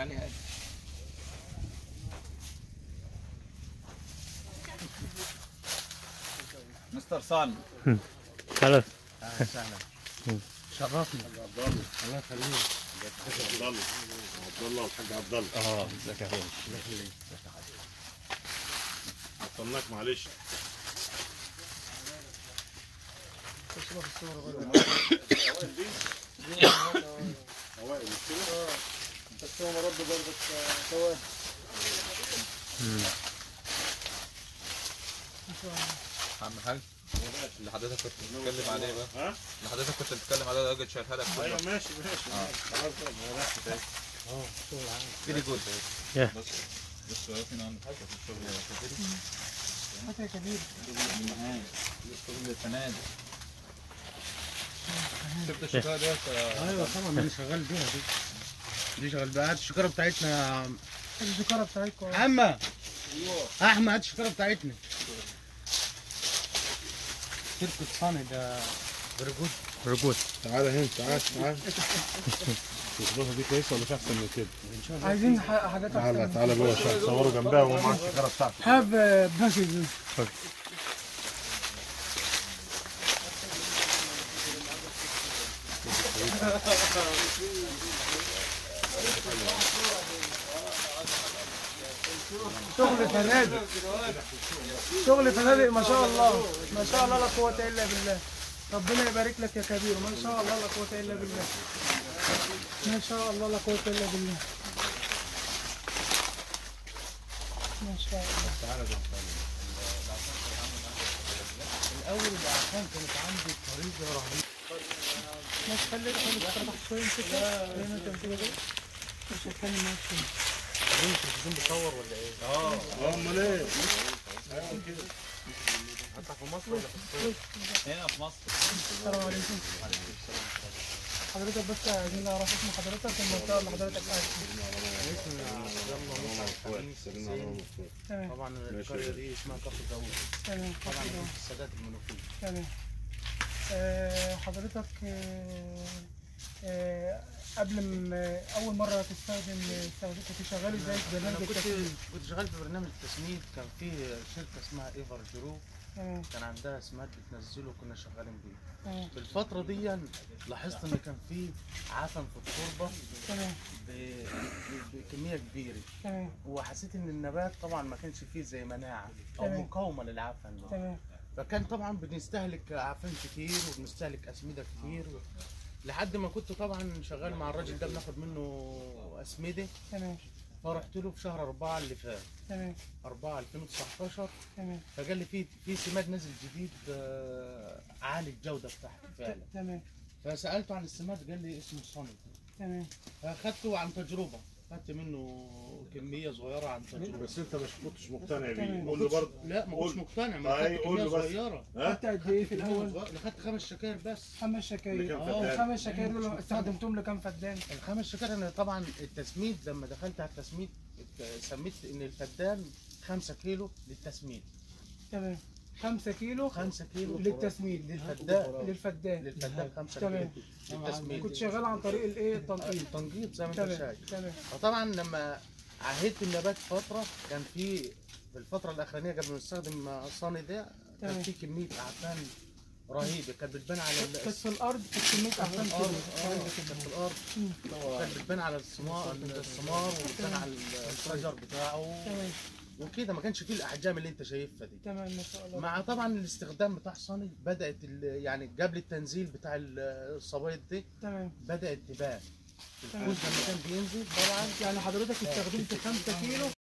يعني مستر صان خلاص اهلا وسهلا شرفنا الله يخليك عبد الله عبد الله والحاج عبد الله اه ازيك يا فندم عطلناك معلش اوائل مش كده؟ بس هو مرد برضك سواد عم حاج اللي حضرتك كنت بتتكلم عليه بقى ها؟ اللي حضرتك كنت بتتكلم عليه ده راجل شايلها لك ايوه كله ماشي ماشي خلاص بقى، ما رحت تاني. فيري جود يا. بص بص واقفين عند حاجه في الشغل يا كبير متى كبير شغل الفنادق شفت الشغاله ديت آه، ايوه طبعا انا شغال بيها دي دي شغال بيها هات الشكاره بتاعتنا الذكرى بتاعتكم يا اما احمد هات الشكاره بتاعتنا شركة صاني ده برجود رجول تعالى هنا تعال تعال الظروف دي كويسه ولا في احسن من كده؟ عايزين ح- حاجات تعالى احسن تعالى جوه عشان تصوروا جنبها وهو معاه الشجره بتاعته هاف باكج شغل فنادق شغل فنادق ما شاء الله ما شاء الله لا قوة إلا بالله ربنا يبارك لك يا كبير ما شاء الله لا قوة إلا بالله ما شاء الله لا قوة إلا بالله ما شاء الله الاول العفان كانت عندي طريقه رهيبه ما تخلي خلي تفتح شوية كده لأن أنت بتقول إيه؟ مش هتكلم معاك شوية هو التلفزيون بيصور ولا ايه؟ اه امال ايه؟ حتى في مصر ولا في الصين؟ هنا في مصر السلام عليكم حضرتك بس عايزين نعرف اسم حضرتك المنطقة اللي حضرتك قاعد فيها يلا مصر تمام طبعا القريه دي اسمها كفر داوود تمام طبعا حضرتك في السادات المنوفيه تمام آه، حضرتك آه، آه، قبل ما أول مرة تستخدم استخدم- كنت شغال ازاي في انا برنامج كنت التسويق؟ كنت شغال في برنامج التسميد كان في شركه اسمها ايفر جرو تمام كان عندها سماد بتنزله وكنا شغالين بيه تمام في الفتره دي لاحظت ان كان في عفن في التربه تمام ب- ب- بكميه كبيره تمام وحسيت ان النبات طبعا ما كانش فيه زي مناعه او تمام. مقاومه للعفن ده تمام فكان طبعا بنستهلك عفن كتير وبنستهلك اسمده كتير لحد ما كنت طبعا شغال مع الراجل ده بناخد منه اسمده تمام فرحت له في شهر أربعة اللي فات تمام 4 2019 تمام فقال لي في في سماد نازل جديد آه، عالي الجوده بتاعته فعلا تمام فسالته عن السماد قال لي اسمه صني تمام فاخدته عن تجربه خدت منه كميه صغيره عن تجربه بس انت مش كنتش مقتنع بيه تمام. قول له برضه لا ما قول. كنتش مقتنع أي، ما خدت قول كميه له بس. صغيره ها؟ خدت قد ايه في الاول؟ خدت خمس شكاير بس خمس شكاير لكام اه فدان؟ خمس شكاير دول استخدمتهم لكام فدان؟ الخمس شكاير انا طبعا التسميد لما دخلت على التسميد ات- سميت ان الفدان 5 كيلو للتسميد تمام 5 كيلو 5 كيلو للتسميد للفدان للفدان للفدان 5 تمام. كيلو للتسميد كنت شغال عن طريق الايه التنقيط التنقيط زي ما انت تمام شايف تمام فطبعا لما عهدت النبات فتره كان في في الفتره الاخرانيه قبل ما نستخدم صاني ده تمام. كان في كميه اعفان رهيبه كانت بتبان على ال- كانت في الارض كانت كميه احسن الارض كده اه كانت في الارض مم. كانت بتبان على الثمار الثمار وبتبان على الشجر بتاعه تمام وكده ما كانش فيه الاحجام اللي انت شايفها دي تمام ما شاء الله مع طبعا الاستخدام بتاع صاني بدات ال- يعني قبل التنزيل بتاع ال- الصبايط دي تمام بدات تبان تمام. الكوز لما كان بينزل طبعا يعني حضرتك استخدمت 5 كيلو